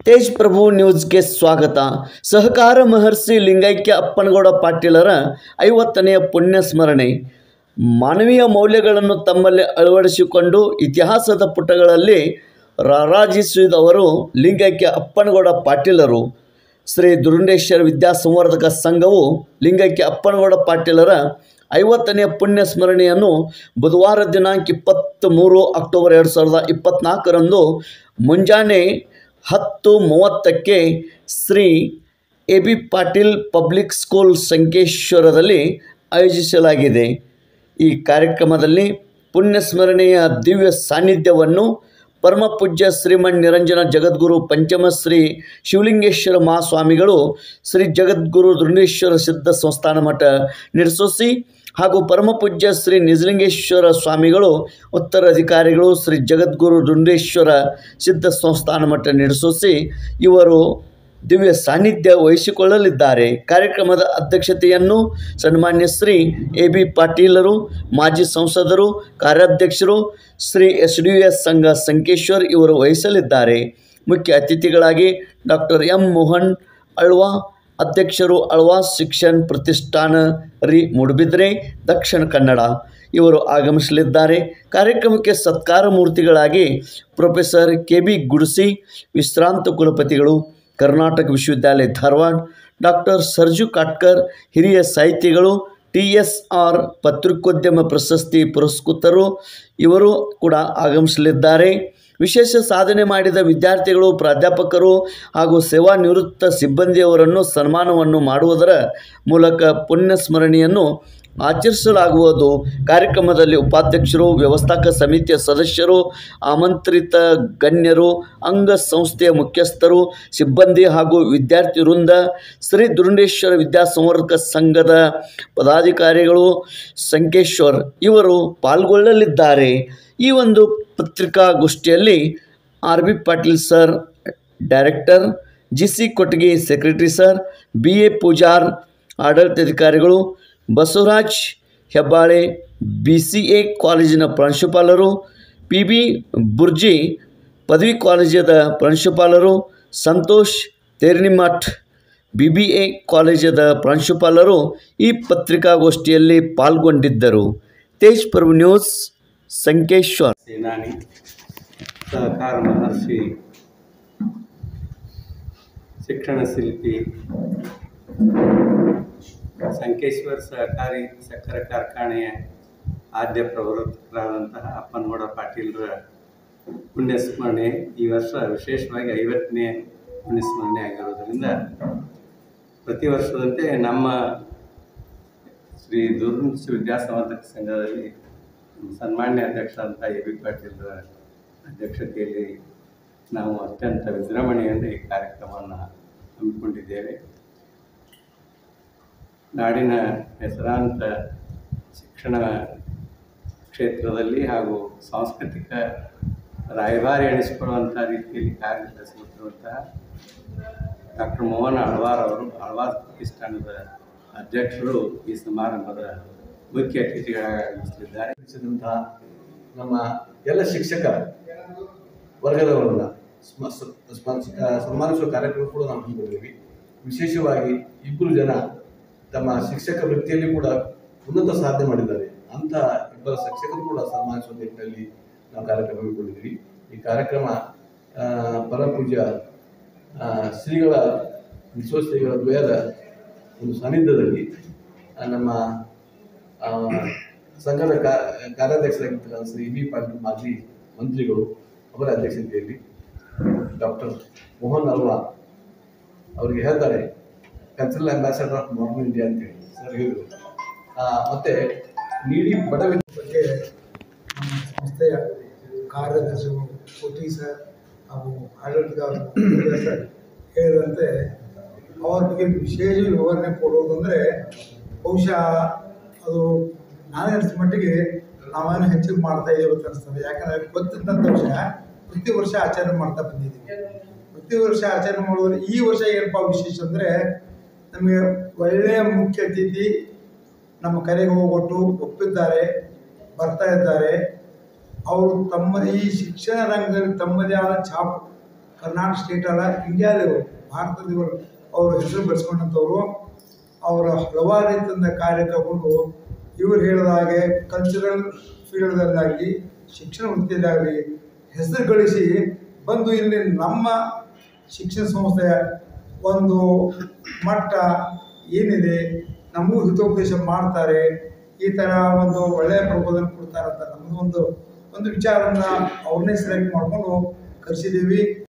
ತೇಜ್ ಪ್ರಭು ನ್ಯೂಸ್ಗೆ ಸ್ವಾಗತ ಸಹಕಾರ ಮಹರ್ಷಿ ಲಿಂಗೈಕ್ಯ ಅಪ್ಪನಗೌಡ ಪಾಟೀಲರ ಐವತ್ತನೆಯ ಪುಣ್ಯ ಸ್ಮರಣೆ ಮಾನವೀಯ ಮೌಲ್ಯಗಳನ್ನು ತಮ್ಮಲ್ಲಿ ಅಳವಡಿಸಿಕೊಂಡು ಇತಿಹಾಸದ ಪುಟಗಳಲ್ಲಿ ರಾರಾಜಿಸಿದವರು ಲಿಂಗೈಕ್ಯ ಅಪ್ಪನಗೌಡ ಪಾಟೀಲರು ಶ್ರೀ ದುರುಂಡೇಶ್ವರ ವಿದ್ಯಾ ಸಂವರ್ಧಕ ಸಂಘವು ಲಿಂಗೈಕ್ಯ ಅಪ್ಪನಗೌಡ ಪಾಟೀಲರ ಐವತ್ತನೆಯ ಪುಣ್ಯ ಸ್ಮರಣೆಯನ್ನು ಬುಧವಾರ ದಿನಾಂಕ ಇಪ್ಪತ್ತ್ಮೂರು ಅಕ್ಟೋಬರ್ ಎರಡು ಸಾವಿರದ ಇಪ್ಪತ್ತ್ನಾಲ್ಕರಂದು ಮುಂಜಾನೆ ಹತ್ತು ಮೂವತ್ತಕ್ಕೆ Shri A B Patil public school ಸಂಕೇಶ್ವರದಲ್ಲಿ ಆಯೋಜಿಸಲಾಗಿದೆ ಈ ಕಾರ್ಯಕ್ರಮದಲ್ಲಿ ಪುಣ್ಯಸ್ಮರಣೆಯ ದಿವ್ಯ ಸಾನ್ನಿಧ್ಯವನ್ನು ಪರಮಪೂಜ್ಯ ಶ್ರೀಮನ್ ನಿರಂಜನ ಜಗದ್ಗುರು ಪಂಚಮಶ್ರೀ ಶಿವಲಿಂಗೇಶ್ವರ ಮಹಾಸ್ವಾಮಿಗಳು ಶ್ರೀ ಜಗದ್ಗುರು ದುಂಡೇಶ್ವರ ಸಿದ್ಧ ಸಂಸ್ಥಾನ ಮಠ ನಿರ್ಸೋಸಿ ಹಾಗೂ ಪರಮಪೂಜ್ಯ ಶ್ರೀ ನಿಜಲಿಂಗೇಶ್ವರ ಸ್ವಾಮಿಗಳು ಉತ್ತರಾಧಿಕಾರಿಗಳು ಶ್ರೀ ಜಗದ್ಗುರು ದುಂಡೇಶ್ವರ ಸಿದ್ಧ ಸಂಸ್ಥಾನ ಮಠ ನಡೆಸೋಸಿ ಇವರು ದಿವ್ಯ ಸಾನ್ನಿಧ್ಯ ವಹಿಸಿಕೊಳ್ಳಲಿದ್ದಾರೆ ಕಾರ್ಯಕ್ರಮದ ಅಧ್ಯಕ್ಷತೆಯನ್ನು ಸನ್ಮಾನ್ಯ ಶ್ರೀ ಎ ಬಿ ಪಾಟೀಲರು ಮಾಜಿ ಸಂಸದರು ಕಾರ್ಯಾಧ್ಯಕ್ಷರು ಶ್ರೀ ಎಸ್ ಡಿ ಎಸ್ ಸಂಘ ಸಂಕೇಶ್ವರ್ ಇವರು ವಹಿಸಲಿದ್ದಾರೆ ಮುಖ್ಯ ಅತಿಥಿಗಳಾಗಿ ಡಾಕ್ಟರ್ ಎಂ ಮೋಹನ್ ಅಳ್ವಾ ಅಧ್ಯಕ್ಷರು ಅಳ್ವಾ ಶಿಕ್ಷಣ ಪ್ರತಿಷ್ಠಾನ ರಿ ಮೂಡುಬಿದ್ರೆ ದಕ್ಷಿಣ ಕನ್ನಡ ಇವರು ಆಗಮಿಸಲಿದ್ದಾರೆ ಕಾರ್ಯಕ್ರಮಕ್ಕೆ ಸತ್ಕಾರ ಮೂರ್ತಿಗಳಾಗಿ ಪ್ರೊಫೆಸರ್ ಕೆ ಬಿ ಗುಡ್ಸಿ ವಿಶ್ರಾಂತ ಕುಲಪತಿಗಳು ಕರ್ನಾಟಕ ವಿಶ್ವವಿದ್ಯಾಲಯ ಧಾರವಾಡ ಡಾಕ್ಟರ್ ಸರ್ಜು ಕಾಟ್ಕರ್ ಹಿರಿಯ ಸಾಹಿತಿಗಳು ಟಿ ಎಸ್ ಆರ್ ಪತ್ರಿಕೋದ್ಯಮ ಪ್ರಶಸ್ತಿ ಪುರಸ್ಕೃತರು ಇವರು ಕೂಡ ಆಗಮಿಸಲಿದ್ದಾರೆ ವಿಶೇಷ ಸಾಧನೆ ಮಾಡಿದ ವಿದ್ಯಾರ್ಥಿಗಳು ಪ್ರಾಧ್ಯಾಪಕರು ಹಾಗೂ ಸೇವಾ ನಿವೃತ್ತ ಸಿಬ್ಬಂದಿಯವರನ್ನು ಸನ್ಮಾನವನ್ನು ಮಾಡುವುದರ ಮೂಲಕ ಪುಣ್ಯ ಸ್ಮರಣೆಯನ್ನು ಆಚರಿಸಲಾಗುವುದು ಕಾರ್ಯಕ್ರಮದಲ್ಲಿ ಉಪಾಧ್ಯಕ್ಷರು ವ್ಯವಸ್ಥಾಪಕ ಸಮಿತಿಯ ಸದಸ್ಯರು ಆಮಂತ್ರಿತ ಗಣ್ಯರು ಅಂಗ ಸಂಸ್ಥೆಯ ಮುಖ್ಯಸ್ಥರು ಸಿಬ್ಬಂದಿ ಹಾಗೂ ವಿದ್ಯಾರ್ಥಿ ವೃಂದ ಶ್ರೀ ದುರುಂಡೇಶ್ವರ ವಿದ್ಯಾಸಂವರ್ಧಕ ಸಂಘದ ಪದಾಧಿಕಾರಿಗಳು ಸಂಕೇಶ್ವರ್ ಇವರು ಪಾಲ್ಗೊಳ್ಳಲಿದ್ದಾರೆ ಈ ಒಂದು ಪತ್ರಿಕಾಗೋಷ್ಠಿಯಲ್ಲಿ R B Patil sir director G C Kotgi secretary sir B A Pujar ಆಡಳಿತಾಧಿಕಾರಿಗಳು Basavaraj Hebbale B C A ಕಾಲೇಜಿನ ಪ್ರಾಂಶುಪಾಲರು ಪಿ ಬಿ ಬುರ್ಜಿ ಪದವಿ ಕಾಲೇಜದ ಪ್ರಾಂಶುಪಾಲರು Santosh Ternimath B B A ಕಾಲೇಜದ ಪ್ರಾಂಶುಪಾಲರು ಈ ಪತ್ರಿಕಾಗೋಷ್ಠಿಯಲ್ಲಿ ಪಾಲ್ಗೊಂಡಿದ್ದರು ತೇಜ್ ಪ್ರಭು ನ್ಯೂಸ್ ಸಂಕೇಶ್ವರ್ ಸೇನಾನಿ ಸಹಕಾರ ಮಹರ್ಷಿ ಶಿಕ್ಷಣ ಶಿಲ್ಪಿ ಸಂಕೇಶ್ವರ ಸಹಕಾರಿ ಸಕ್ಕರೆ ಕಾರ್ಖಾನೆಯ ಆದ್ಯ ಪ್ರವರ್ತಕರಾದಂತಹ ಅಪ್ಪನಗೌಡ ಪಾಟೀಲರ ಪುಣ್ಯಸ್ಮರಣೆ ಈ ವರ್ಷ ವಿಶೇಷವಾಗಿ ಐವತ್ತನೇ ಪುಣ್ಯಸ್ಮರಣೆ ಆಗಿರೋದರಿಂದ ಪ್ರತಿ ವರ್ಷದಂತೆ ನಮ್ಮ ಶ್ರೀ ದುರ್ಮುಖ ವಿದ್ಯಾಸಂವರ್ಧಕ ಸಂಘದಲ್ಲಿ ಸನ್ಮಾನ್ಯ ಅಧ್ಯಕ್ಷ ಅಂತ ಎ ಬಿ ಪಾಟೀಲ್ರ ಅಧ್ಯಕ್ಷತೆಯಲ್ಲಿ ನಾವು ಅತ್ಯಂತ ವಿಜೃಂಭಣೆಯಿಂದ ಈ ಕಾರ್ಯಕ್ರಮವನ್ನು ಹಮ್ಮಿಕೊಂಡಿದ್ದೇವೆ ನಾಡಿನ ಹೆಸರಾಂತ ಶಿಕ್ಷಣ ಕ್ಷೇತ್ರದಲ್ಲಿ ಹಾಗೂ ಸಾಂಸ್ಕೃತಿಕ ರಾಯಭಾರಿ ಎಣಿಸಿಕೊಳ್ಳುವಂಥ ರೀತಿಯಲ್ಲಿ ಕಾರ್ಯನಿರ್ವಹಿಸುತ್ತಿರುವಂತಹ ಡಾಕ್ಟರ್ ಮೋಹನ್ ಆಳ್ವಾರ್ ಅವರು ಆಳ್ವಾರ್ ಪ್ರತಿಷ್ಠಾನದ ಅಧ್ಯಕ್ಷರು ಈ ಸಮಾರಂಭದ ಮುಖ್ಯ ಅತಿಥಿಗಳಾಗಿ ಆಗಮಿಸಲಿದ್ದಾರೆ ನಡೆಸಿದಂತಹ ನಮ್ಮ ಎಲ್ಲ ಶಿಕ್ಷಕ ವರ್ಗದವರನ್ನ ಸ್ಮ- ಸ- ಸ್ಮ- ಸ- ಸನ್ಮಾನಿಸುವ ಕಾರ್ಯಕ್ರಮ ಕೂಡ ನಾವು ಹಮ್ಮಿಕೊಂಡಿದ್ದೀವಿ ವಿಶೇಷವಾಗಿ ಇಬ್ಬರು ಜನ ತಮ್ಮ ಶಿಕ್ಷಕ ವೃತ್ತಿಯಲ್ಲಿ ಕೂಡ ಉನ್ನತ ಸಾಧನೆ ಮಾಡಿದ್ದಾರೆ ಅಂತ ಇಬ್ಬರ ಶಿಕ್ಷಕರು ಕೂಡ ಸನ್ಮಾನಿಸುವ ನಿಟ್ಟಿನಲ್ಲಿ ನಾವು ಕಾರ್ಯಕ್ರಮ ಹಮ್ಮಿಕೊಂಡಿದ್ದೀವಿ ಈ ಕಾರ್ಯಕ್ರಮ ಆ, ಪರಮಪೂಜ್ಯ ಆ, ಶ್ರೀಗಳ ವಿಶ್ವಶ್ರೀಗಳ ದ್ವಯದ ಒಂದು ಸಾನ್ನಿಧ್ಯದಲ್ಲಿ ಆ, ನಮ್ಮ ಆ, ಸಂಘದ ಕಾ- ಕಾರ್ಯಾಧ್ಯಕ್ಷರಾಗಿರ್ತಕ್ಕಂಥ ಶ್ರೀ ಬಿ ಪಾಟೀಲ್ ಮಾಜಿ ಮಂತ್ರಿಗಳು ಅವರ ಅಧ್ಯಕ್ಷತೆಯಲ್ಲಿ ಡಾಕ್ಟರ್ ಮೋಹನ್ ಅಲ್ವಾ ಅವರಿಗೆ ಹೇಳ್ತಾರೆ cultural ambassador of modern India ಅಂತೇಳಿ ಸರ್ ಹೇಳಿದರು ಮತ್ತೆ ನೀಡಿ ಬಡವಿ ಬಗ್ಗೆ ನಮ್ಮ ಸಂಸ್ಥೆಯ ಕಾರ್ಯದರ್ಶಿಗಳು ಕೋಟಿ ಸರ್ ಹಾಗೂ ಆಡಳಿತಗಾರರು ಸರ್ ಹೇಳಿದಂತೆ ಅವ್ರ ಬಗ್ಗೆ ವಿಶೇಷ ವಿವರಣೆ ಕೊಡೋದಂದರೆ ಬಹುಶಃ ಅದು ನಾನು ಅನಿಸಿದ ಮಟ್ಟಿಗೆ ನಾವೇನು ಹೆಚ್ಚಿಗೆ ಮಾಡ್ತಾ ಇದ್ದೀವಿ ಅಂತ ಅನಿಸ್ತದೆ ಯಾಕಂದರೆ ಗೊತ್ತಿದ್ದಂಥ ವಿಷಯ ಪ್ರತಿ ವರ್ಷ ಆಚರಣೆ ಮಾಡ್ತಾ ಬಂದಿದ್ದೀವಿ ಪ್ರತಿ ವರ್ಷ ಆಚರಣೆ ಮಾಡೋದ್ರೆ ಈ ವರ್ಷ ಏನಪ್ಪ ವಿಶೇಷ ಅಂದರೆ ನಮಗೆ ಒಳ್ಳೆಯ ಮುಖ್ಯ ಅತಿಥಿ ನಮ್ಮ ಕರೆಗೆ ಹೋಗೊಟ್ಟು ಒಪ್ಪಿದ್ದಾರೆ ಬರ್ತಾ ಇದ್ದಾರೆ ಅವರು ತಮ್ಮ ಈ ಶಿಕ್ಷಣ ರಂಗದಲ್ಲಿ ತಮ್ಮದೇ ಆದ ಛಾಪ್ ಕರ್ನಾಟಕ ಸ್ಟೇಟ್ ಅಲ್ಲ ಇಂಡಿಯಾದವರು ಭಾರತದ ಇವರು ಅವರು ಹೆಸರು ಬೆಳೆಸ್ಕೊಂಡಂಥವ್ರು ಅವರ ಹಲವಾರು ರೀತಿಯಿಂದ ಕಾರ್ಯಕ್ರಮಗಳು ಇವರು ಹೇಳಿದ ಹಾಗೆ ಕಲ್ಚರಲ್ ಫೀಲ್ಡ್ದಲ್ಲಾಗಲಿ ಶಿಕ್ಷಣ ವೃತ್ತಿಯಲ್ಲಾಗಲಿ ಹೆಸರು ಗಳಿಸಿ ಬಂದು ಇಲ್ಲಿ ನಮ್ಮ ಶಿಕ್ಷಣ ಸಂಸ್ಥೆಯ ಒಂದು ಮಟ್ಟ ಏನಿದೆ ನಮಗೂ ಹಿತೋಪದೇಶ ಮಾಡ್ತಾರೆ ಈ ಥರ ಒಂದು ಒಳ್ಳೆಯ ಪ್ರಬೋಧನೆ ಕೊಡ್ತಾರೆ ಅಂತ ನಮ್ಮದು ಒಂದು ಒಂದು ವಿಚಾರನ ಅವ್ರನ್ನೇ ಸೆಲೆಕ್ಟ್ ಮಾಡಿಕೊಂಡು ಕರೆಸಿದ್ದೀವಿ